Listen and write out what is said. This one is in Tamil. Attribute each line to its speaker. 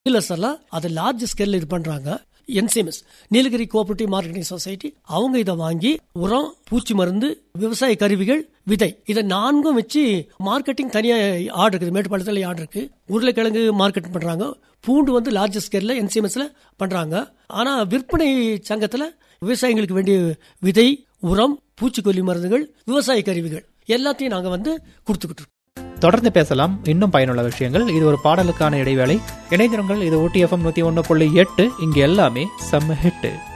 Speaker 1: டீலர்ஸ் எல்லாம் அதை லார்ஜ் ஸ்கேல்ல இது பண்றாங்க NCMS Nilgiri cooperative marketing society அவங்க இதை வாங்கி உரம் பூச்சி மருந்து விவசாய கருவிகள் விதை இதை நான்கும் வச்சு மார்க்கெட்டிங் தனியா ஆர்டர் இருக்குது மேட்டுப்பாளையத்தில் ஆர்டர் இருக்கு உருளைக்கிழங்கு மார்க்கெட்டிங் பண்றாங்க பூண்டு வந்து லார்ஜ் ஸ்கேல்ல என்சிஎம்எஸ்ல பண்றாங்க ஆனா விற்பனை சங்கத்துல விவசாயிகளுக்கு வேண்டிய விதை உரம் பூச்சிக்கொல்லி மருந்துகள் விவசாய கருவிகள் எல்லாத்தையும் நாங்க வந்து கொடுத்துக்கிட்டு இருக்கோம்
Speaker 2: தொடர்ந்து பேசலாம் இன்னும் பயனுள்ள விஷயங்கள் இது ஒரு பாடலுக்கான இடைவேளை இணைந்திருங்கள் இது ஓடிஎஃப்எம் நூத்தி ஒன்று புள்ளி எட்டு இங்க எல்லாமே செம்ம ஹிட்டு